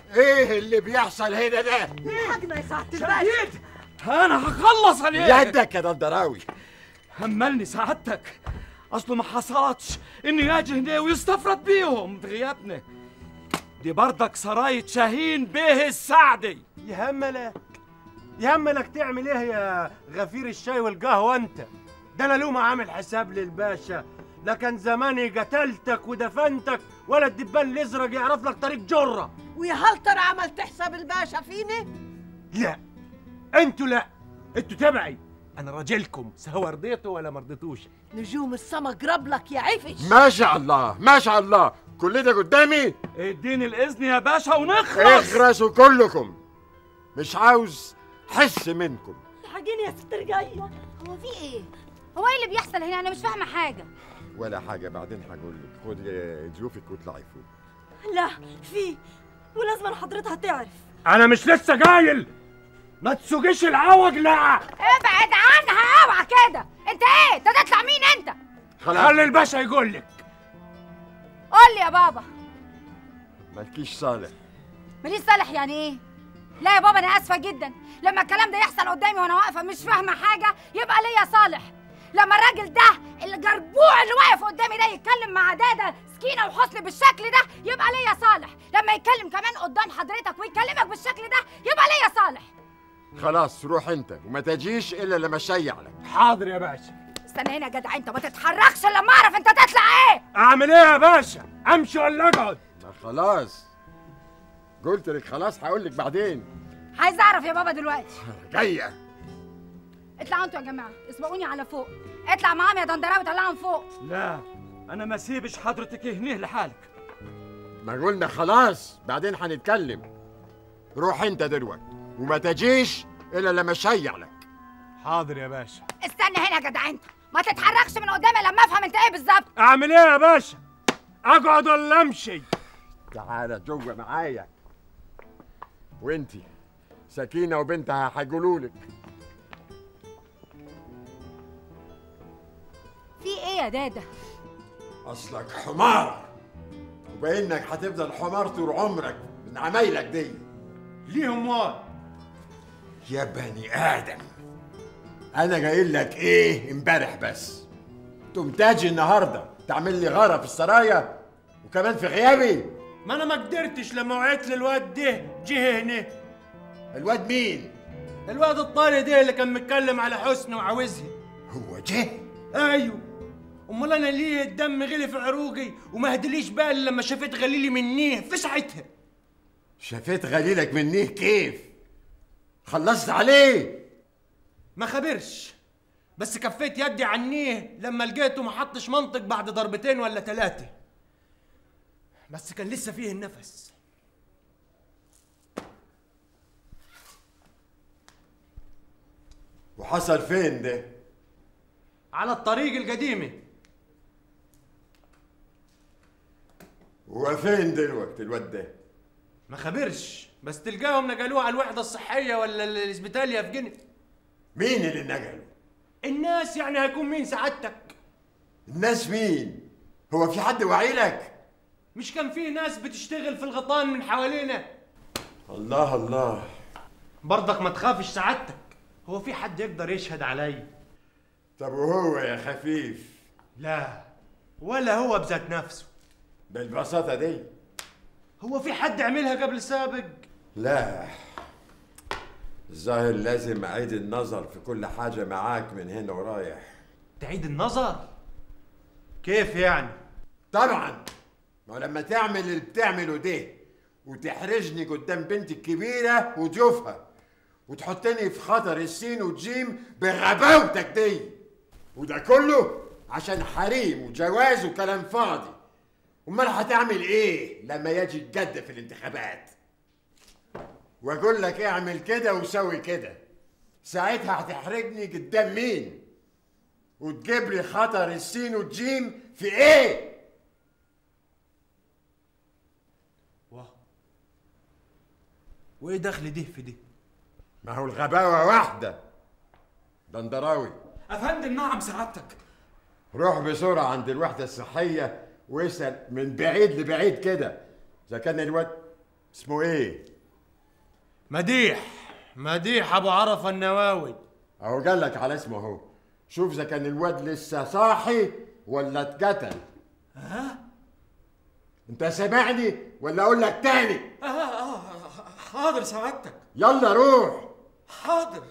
ايه اللي بيحصل هنا ده حقنا يا سعاده الباشا شهيد انا هخلص عليك يدك يا دندراوي هملني سعادتك اصله ما حصلتش انه يجي هنا ويستفرد بيهم في غيابنا دي برضك سراية شاهين بيه السعدي يهملك يهملك تعمل ايه يا غفير الشاي والقهوه انت ده انا لو ما عامل حساب للباشا لكن زماني قتلتك ودفنتك ولا الدبان الازرق يعرف لك طريق جره ويا هل ترى عملت حساب الباشا فيني لا انتوا لا انتوا تبعي انا راجلكم سواء رضيتوا ولا ما رضيتوش نجوم السما قرب لك يا عفش ما شاء الله ما شاء الله كل ده قدامي اديني الاذن يا باشا ونخلص اخرسوا كلكم مش عاوز حس منكم الحقيني يا ست رجايه هو في ايه؟ هو ايه اللي بيحصل هنا؟ انا مش فاهمه حاجه ولا حاجة بعدين هقول لك خدي ظروفك واطلعي فوق لا في ولازم حضرتها تعرف انا مش لسه قايل ما تسوقيش العوج لا ابعد عنها اوعى كده انت ايه؟ انت تطلع مين انت؟ خلي الباشا يقول لك قول لي يا بابا مالكيش صالح ماليش صالح يعني ايه؟ لا يا بابا انا اسفه جدا لما الكلام ده يحصل قدامي وانا واقفه مش فاهمه حاجه يبقى ليا صالح لما الراجل ده الجربوع اللي واقف قدامي ده يتكلم مع دادا سكينه وحسن بالشكل ده يبقى ليا صالح لما يتكلم كمان قدام حضرتك ويكلمك بالشكل ده يبقى ليا صالح خلاص روح انت وما تجيش الا لما اشيع لك حاضر يا باشا استنى هنا يا جدع انت ما تتحركش الا لما اعرف انت تطلع ايه اعمل ايه يا باشا امشي ولا اقعد ما خلاص قلت لك خلاص هقول لك بعدين عايز اعرف يا بابا دلوقتي جايه اطلعوا انتوا يا جماعه اسبقوني على فوق اطلع معاهم يا دندراوي طلعهم فوق لا انا ما سيبش حضرتك هنيه لحالك ما قلنا خلاص بعدين هنتكلم روح انت دلوقتي وما تجيش الا لما اشيع لك حاضر يا باشا استنى هنا يا جدع انت ما تتحركش من قدامي لما افهم انت ايه بالظبط اعمل ايه يا باشا اقعد ولا امشي تعالى جوه معايا وانتي سكينه وبنتها هيقولوا لك في ايه يا دادا اصلك حمار وبانك هتفضل حمار طول عمرك من عمايلك دي ليه امال يا بني ادم انا جاي لك ايه امبارح بس تقوم تاجي النهارده تعمل لي غاره في السرايا وكمان في غيابي ما انا ما قدرتش لما وعيت للواد ده جه هنا الواد مين الواد الطاري ده اللي كان متكلم على حسن وعاوزها هو جه ايوه امال انا ليه الدم غلي في عروقي وما هدليش بال لما شفت غليلي منيه في ساعتها شفيت غليلك منيه كيف خلصت عليه ما خبرش بس كفيت يدي عنيه لما لقيته ما حطش منطق بعد ضربتين ولا ثلاثة بس كان لسه فيه النفس وحصل فين ده على الطريق القديمة هو فين دلوقتي الواد ده ما خبرش بس تلقاهم نقلوه على الوحدة الصحية ولا الاسبيتاليا في جنة مين اللي نقله الناس يعني هيكون مين سعادتك الناس مين هو في حد واعي لك مش كان فيه ناس بتشتغل في الغطان من حوالينا الله الله برضك ما تخافش سعادتك هو في حد يقدر يشهد علي طب وهو يا خفيف لا ولا هو بذات نفسه بالبساطة دي هو في حد عملها قبل سابق لا الظاهر لازم أعيد النظر في كل حاجة معاك من هنا ورايح تعيد النظر كيف يعني طبعا ما لما تعمل اللي بتعمله ده وتحرجني قدام بنتي الكبيرة وتشوفها وتحطني في خطر السين وجيم بغباوتك دي وده كله عشان حريم وجواز وكلام فاضي امال هتعمل ايه لما يجي الجد في الانتخابات واقول لك اعمل كده وسوي كده ساعتها هتحرجني قدام مين وتجيب لي خطر السين والجيم في ايه واه وايه دخل ده في ده ما هو الغباوة واحدة دندراوي افندم نعم سعادتك روح بسرعة عند الوحدة الصحية واسأل من بعيد لبعيد كده إذا كان الواد اسمه ايه مديح مديح ابو عرفه النواوي اهو قال لك على اسمه اهو شوف اذا كان الواد لسه صاحي ولا اتقتل ها انت سامعني ولا اقول لك تاني آه آه حاضر سعادتك يلا روح حاضر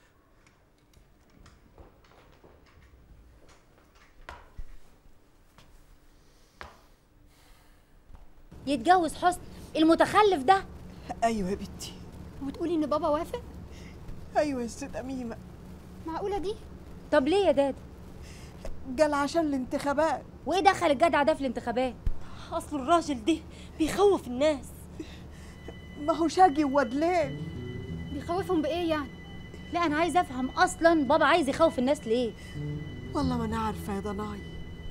يتجوز حسن المتخلف ده ايوه يا بنتي وتقولي ان بابا وافق ايوه يا ست اميمه معقوله دي طب ليه يا داد قال عشان الانتخابات وايه دخل الجدع ده في الانتخابات اصل الراجل ده بيخوف الناس ما هو شاقي وودلين بيخوفهم بايه يعني لا انا عايز افهم اصلا بابا عايز يخوف الناس ليه والله ما انا عارفه يا ضناي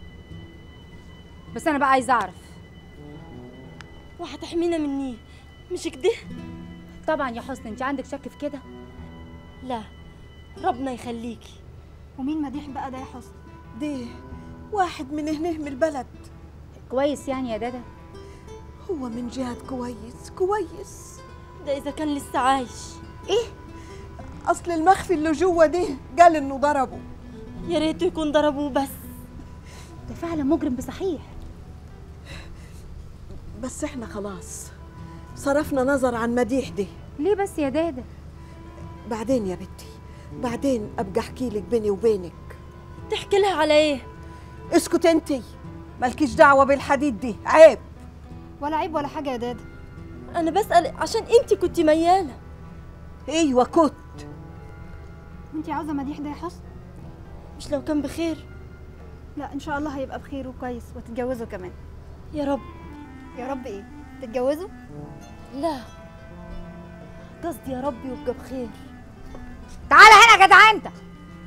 بس انا بقى عايز اعرف وهتحمينا مني مش كده طبعا يا حسن انت عندك شك في كده لا ربنا يخليكي ومين مديح بقى ده يا حسن ده واحد من هنا من البلد كويس يعني يا دادا هو من جهة كويس كويس ده اذا كان لسه عايش ايه اصل المخفي اللي جوه ده قال انه ضربه يا ريته يكون ضربوه بس ده فعلا مجرم بصحيح بس احنا خلاص صرفنا نظر عن مديح ده ليه بس يا دادا بعدين يا بنتي بعدين ابقى احكي لك بيني وبينك تحكي لها على ايه اسكت انتي مالكيش دعوه بالحديد دي عيب ولا عيب ولا حاجه يا دادا انا بسال عشان انت كنت مياله ايوه كنت وانت عاوزه مديح ده يا حسن مش لو كان بخير لا ان شاء الله هيبقى بخير وكويس وتتجوزوا كمان يا رب يا رب ايه تتجوزوا لا قصدي يا رب يبقى بخير تعالى هنا يا جدع انت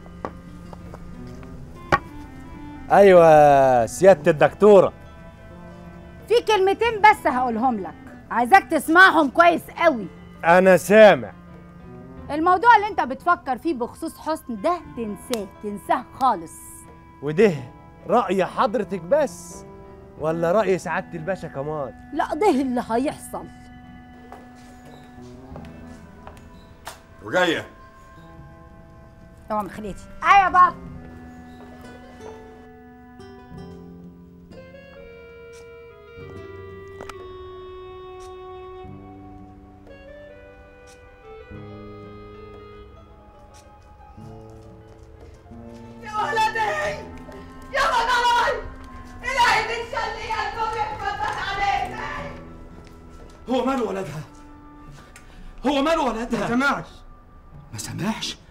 ايوه سياده الدكتوره في كلمتين بس هقولهم لك عايزاك تسمعهم كويس قوي انا سامع الموضوع اللي انت بتفكر فيه بخصوص حسن ده تنساه تنساه خالص وده راي حضرتك بس ولا راي سعاده الباشا كمان لا ده اللي هيحصل وجايه طبعا من خليتي ايوه بابا يا ولدي يا ضناي الهي بتشلي قلبك يتفتح عليك هو ماله ولدها هو ماله ولدها سمعش ما سمعش